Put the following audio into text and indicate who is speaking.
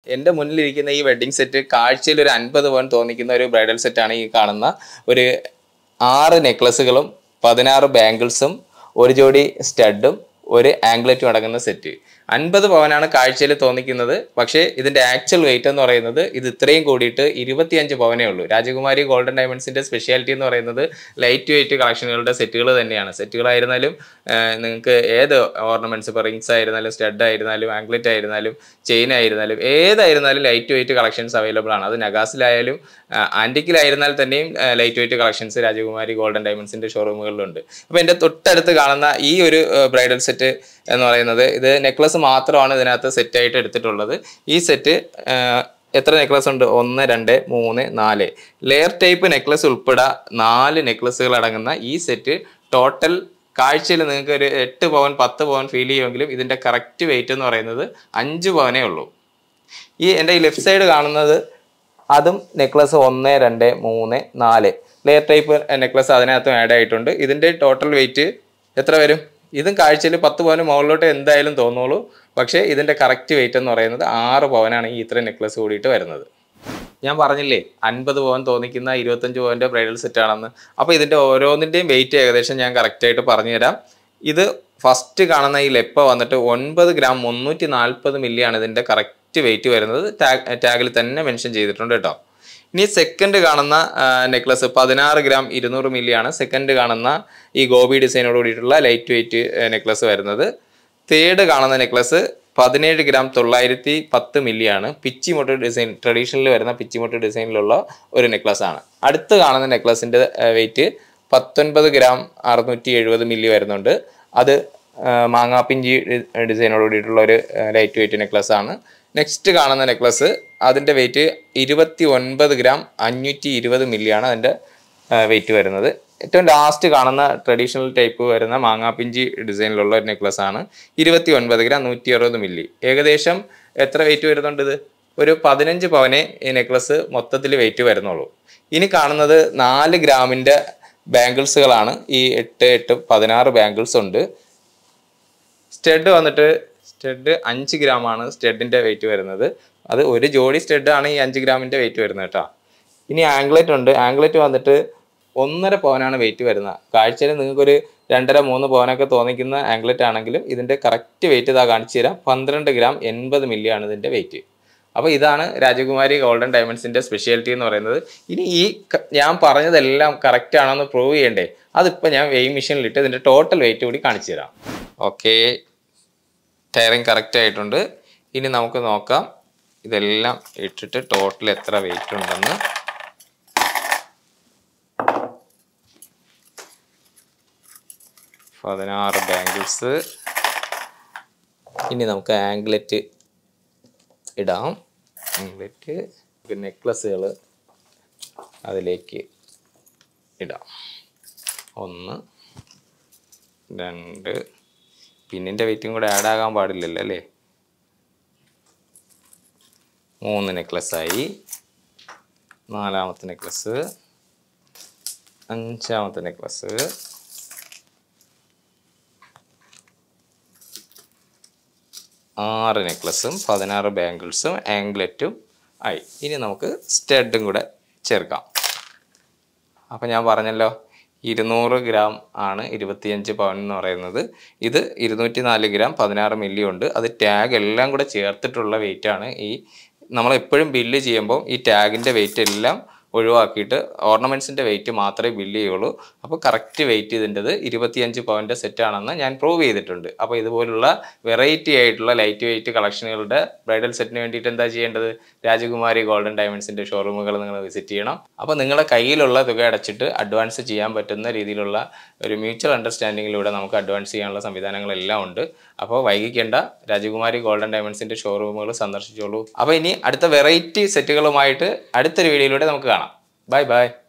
Speaker 1: എൻ്റെ മുന്നിലിരിക്കുന്ന ഈ വെഡ്ഡിംഗ് സെറ്റ് കാഴ്ചയിൽ ഒരു അൻപത് പവൻ തോന്നിക്കുന്ന ഒരു ബ്രൈഡൽ സെറ്റാണ് ഈ കാണുന്ന ഒരു ആറ് നെക്ലസുകളും പതിനാറ് ബാംഗിൾസും ഒരു ജോഡി സ്റ്റഡും ഒരു ആംഗ്ലറ്റും അടങ്ങുന്ന സെറ്റ് അൻപത് പവനാണ് കാഴ്ചയിൽ തോന്നിക്കുന്നത് പക്ഷേ ഇതിന്റെ ആക്ച്വൽ വെയിറ്റ് എന്ന് പറയുന്നത് ഇത് ഇത്രയും കൂടിയിട്ട് ഇരുപത്തിയഞ്ച് പവനേ ഉള്ളൂ രാജകുമാരി ഗോൾഡൻ ഡയമണ്ട്സിന്റെ സ്പെഷ്യാലിറ്റി എന്ന് പറയുന്നത് ലൈറ്റ് വെയിറ്റ് കളക്ഷനുകളുടെ സെറ്റുകൾ തന്നെയാണ് സെറ്റുകളായിരുന്നാലും നിങ്ങൾക്ക് ഏത് ഓർണമെന്റ്സ് ഇപ്പോൾ റിങ്സ് ആയിരുന്നാലും സ്റ്റഡ് ആയിരുന്നാലും ആംഗ്ലറ്റ് ആയിരുന്നാലും ചെയിൻ ആയിരുന്നാലും ഏതായിരുന്നാലും ലൈറ്റ് വെയിറ്റ് കളക്ഷൻസ് അവൈലബിൾ ആണ് അത് നഗാസിലായാലും ആൻറ്റിക്കിലായിരുന്നാൽ തന്നെയും light weight collections Rajakumari golden ഡയമണ്ട്സിന്റെ ഷോറൂമുകളിലുണ്ട് അപ്പോൾ എൻ്റെ തൊട്ടടുത്ത് കാണുന്ന ഈ ഒരു ബ്രൈഡൽ സെറ്റ് എന്ന് പറയുന്നത് ഇത് നെക്ലസ് മാത്രമാണ് ഇതിനകത്ത് സെറ്റായിട്ട് എടുത്തിട്ടുള്ളത് ഈ സെറ്റ് എത്ര നെക്ലസ് ഉണ്ട് ഒന്ന് രണ്ട് മൂന്ന് നാല് ലെയർ ടൈപ്പ് നെക്ലസ് ഉൾപ്പെടെ നാല് നെക്ലസുകൾ അടങ്ങുന്ന ഈ സെറ്റ് ടോട്ടൽ കാഴ്ചയിൽ നിങ്ങൾക്ക് ഒരു എട്ട് പവൻ പത്ത് പവൻ ഫീൽ ചെയ്യുമെങ്കിലും ഇതിൻ്റെ കറക്റ്റ് വെയിറ്റ് എന്ന് പറയുന്നത് അഞ്ച് പവനേ ഉള്ളൂ ഈ എൻ്റെ ഈ ലെഫ്റ്റ് സൈഡ് കാണുന്നത് അതും നെക്ലസ് ഒന്ന് രണ്ട് മൂന്ന് നാല് ലെയർ ടൈപ്പ് നെക്ലസ് അതിനകത്തും ആഡ് ആയിട്ടുണ്ട് ഇതിൻ്റെ ടോട്ടൽ വെയിറ്റ് എത്ര വരും ഇതും കാഴ്ചയിൽ പത്ത് പവന് മുകളിലോട്ട് എന്തായാലും തോന്നുള്ളൂ പക്ഷേ ഇതിൻ്റെ കറക്റ്റ് വെയിറ്റ് എന്ന് പറയുന്നത് ആറ് പവനാണ് ഈ ഇത്ര നെക്ലസ് കൂടിയിട്ട് വരുന്നത് ഞാൻ പറഞ്ഞില്ലേ അൻപത് പവൻ തോന്നിക്കുന്ന ഇരുപത്തഞ്ച് പവൻ്റെ ബ്രൈഡൽ സെറ്റ് ആണെന്ന് അപ്പോൾ ഇതിൻ്റെ ഓരോന്നിൻ്റെയും വെയിറ്റ് ഏകദേശം ഞാൻ കറക്റ്റായിട്ട് പറഞ്ഞുതരാം ഇത് ഫസ്റ്റ് കാണുന്ന ഈ ലെപ്പ വന്നിട്ട് ഒൻപത് ഗ്രാം മുന്നൂറ്റി നാൽപ്പത് മില്ലിയാണ് ഇതിൻ്റെ കറക്റ്റ് വെയിറ്റ് വരുന്നത് ടാഗ് ടാഗിൽ തന്നെ മെൻഷൻ ചെയ്തിട്ടുണ്ട് കേട്ടോ ഇനി സെക്കൻഡ് കാണുന്ന നെക്ലസ് പതിനാറ് ഗ്രാം ഇരുന്നൂറ് മില്ലിയാണ് സെക്കൻഡ് കാണുന്ന ഈ ഗോപി ഡിസൈനോട് കൂടിയിട്ടുള്ള ലൈറ്റ് വെയിറ്റ് നെക്ലസ് വരുന്നത് തേർഡ് കാണുന്ന നെക്ലസ് പതിനേഴ് ഗ്രാം തൊള്ളായിരത്തി പത്ത് മില്ലിയാണ് പിച്ചിമൊട്ട് ഡിസൈൻ ട്രഡീഷണലിൽ വരുന്ന പിച്ചിമൊട്ട് ഡിസൈനിലുള്ള ഒരു നെക്ലസ് ആണ് അടുത്ത് കാണുന്ന നെക്ലസിൻ്റെ വെയിറ്റ് പത്തൊൻപത് ഗ്രാം അറുന്നൂറ്റി എഴുപത് മില്ലി വരുന്നുണ്ട് അത് ആ, മാങ്ങാപ്പിഞ്ചി ഡിസൈനോട് കൂടിയിട്ടുള്ള ഒരു ലൈറ്റ് വെയിറ്റ് നെക്ലസ് ആണ് നെക്സ്റ്റ് കാണുന്ന നെക്ലസ് അതിൻ്റെ വെയിറ്റ് ഇരുപത്തി ഒൻപത് ഗ്രാം അഞ്ഞൂറ്റി ഇരുപത് മില്ലിയാണ് അതിൻ്റെ വെയിറ്റ് വരുന്നത് ഏറ്റവും ലാസ്റ്റ് കാണുന്ന ട്രഡീഷണൽ ടൈപ്പ് വരുന്ന മാങ്ങാപ്പിഞ്ചി ഡിസൈനിലുള്ള ഒരു നെക്ലസ് ആണ് ഇരുപത്തി ഒൻപത് ഗ്രാം നൂറ്റി അറുപത് മില്ലി ഏകദേശം എത്ര വെയിറ്റ് വരുന്നുണ്ട് ഇത് ഒരു പതിനഞ്ച് പവനെ ഈ നെക്ലസ് മൊത്തത്തിൽ വെയിറ്റ് വരുന്നുള്ളൂ ഇനി കാണുന്നത് നാല് ഗ്രാമിൻ്റെ ബാംഗിൾസുകളാണ് ഈ എട്ട് എട്ട് പതിനാറ് ബാംഗിൾസ് ഉണ്ട് സ്റ്റഡ് വന്നിട്ട് സ്റ്റഡ് അഞ്ച് ഗ്രാമാണ് സ്റ്റഡിൻ്റെ വെയിറ്റ് വരുന്നത് അത് ഒരു ജോഡി സ്റ്റഡ് ആണ് ഈ അഞ്ച് ഗ്രാമിൻ്റെ വെയിറ്റ് വരുന്നത് കേട്ടോ ഇനി ആംഗ്ലറ്റ് ഉണ്ട് ആംഗ്ലറ്റ് വന്നിട്ട് ഒന്നര പവനാണ് വെയിറ്റ് വരുന്നത് കാഴ്ചയിൽ നിങ്ങൾക്കൊരു രണ്ടര മൂന്ന് പവനൊക്കെ തോന്നിക്കുന്ന ആംഗ്ലറ്റ് ആണെങ്കിലും ഇതിൻ്റെ കറക്റ്റ് വെയിറ്റ് ഇതാ കാണിച്ചു തരാം പന്ത്രണ്ട് ഗ്രാം എൺപത് മില്ലിയാണ് ഇതിൻ്റെ വെയിറ്റ് അപ്പോൾ ഇതാണ് രാജകുമാരി ഗോൾഡൻ ഡയമണ്ട്സിൻ്റെ സ്പെഷ്യാലിറ്റി എന്ന് പറയുന്നത് ഇനി ഈ ക- ഞാൻ പറഞ്ഞതെല്ലാം കറക്റ്റ് ആണെന്ന് പ്രൂവ് ചെയ്യണ്ടേ അതിപ്പോൾ ഞാൻ വെയിങ് മെഷീനിലിട്ട് ഇതിൻ്റെ ടോട്ടൽ വെയിറ്റ് കൂടി കാണിച്ചു തരാം ഓക്കെ ടയറിങ് കറക്റ്റ് ആയിട്ടുണ്ട് ഇനി നമുക്ക് നോക്കാം ഇതെല്ലാം ഇട്ടിട്ട് ടോട്ടൽ എത്ര വെയിറ്റ് ഉണ്ടെന്ന് പതിനാറ് ബാംഗിൾസ് ഇനി നമുക്ക് ആംഗ്ലറ്റ് ഇടാം ആംഗ്ലറ്റ് നെക്ലസ്സുകൾ അതിലേക്ക് ഇടാം ഒന്ന് രണ്ട് പിന്നിൻ്റെ വെയിറ്റും കൂടെ ആഡ് ആകാൻ പാടില്ലല്ലോ അല്ലേ മൂന്ന് നെക്ലസ്സായി നാലാമത്തെ നെക്ലസ് അഞ്ചാമത്തെ നെക്ലസ് ആറ് നെക്ലസും പതിനാറ് ബാംഗിൾസും ആംഗ്ലറ്റും ആയി ഇനി നമുക്ക് സ്റ്റഡും കൂടെ ചേർക്കാം അപ്പം ഞാൻ പറഞ്ഞല്ലോ ഇരുന്നൂറ് ഗ്രാം ആണ് ഇരുപത്തിയഞ്ച് പവൻ എന്ന് പറയുന്നത് ഇത് ഇരുന്നൂറ്റി നാല് ഗ്രാം പതിനാറ് മില്ലി ഉണ്ട് അത് ടാഗ് എല്ലാം കൂടെ ചേർത്തിട്ടുള്ള weight ആണ് ഈ നമ്മൾ എപ്പോഴും ബില്ല് ചെയ്യുമ്പോൾ ഈ ടാഗിൻ്റെ വെയിറ്റ് എല്ലാം ഒഴിവാക്കിയിട്ട് ഓർണമെൻറ്റ്സിൻ്റെ വെയിറ്റ് മാത്രമേ ബില്ല് ചെയ്യുള്ളൂ അപ്പോൾ കറക്റ്റ് വെയിറ്റ് ഇതിൻ്റെത് ഇരുപത്തിയഞ്ച് പവൻ്റെ സെറ്റാണെന്ന് ഞാൻ പ്രൂവ് ചെയ്തിട്ടുണ്ട് അപ്പോൾ ഇതുപോലുള്ള വെറൈറ്റി ആയിട്ടുള്ള ലൈറ്റ് വെയിറ്റ് കളക്ഷനുകളുടെ ബ്രൈഡൽ സെറ്റിന് വേണ്ടിയിട്ട് എന്താ ചെയ്യേണ്ടത് രാജകുമാരി ഗോൾഡൻ ഡയമണ്ട്സിൻ്റെ ഷോറൂമുകൾ നിങ്ങൾ വിസിറ്റ് ചെയ്യണം അപ്പോൾ നിങ്ങളുടെ കയ്യിലുള്ള തുക അടച്ചിട്ട് അഡ്വാൻസ് ചെയ്യാൻ പറ്റുന്ന രീതിയിലുള്ള ഒരു മ്യൂച്വൽ അണ്ടർസ്റ്റാൻഡിങ്ങിലൂടെ നമുക്ക് അഡ്വാൻസ് ചെയ്യാനുള്ള സംവിധാനങ്ങളെല്ലാം ഉണ്ട് അപ്പോൾ വൈകിക്കേണ്ട രാജകുമാരി ഗോൾഡൻ ഡയമണ്ട്സിൻ്റെ ഷോറൂമുകൾ സന്ദർശിച്ചോളൂ അപ്പോൾ ഇനി അടുത്ത വെറൈറ്റി സെറ്റുകളുമായിട്ട് അടുത്തൊരു വീഡിയോയിലൂടെ നമുക്ക് കാണാം ബൈ ബൈ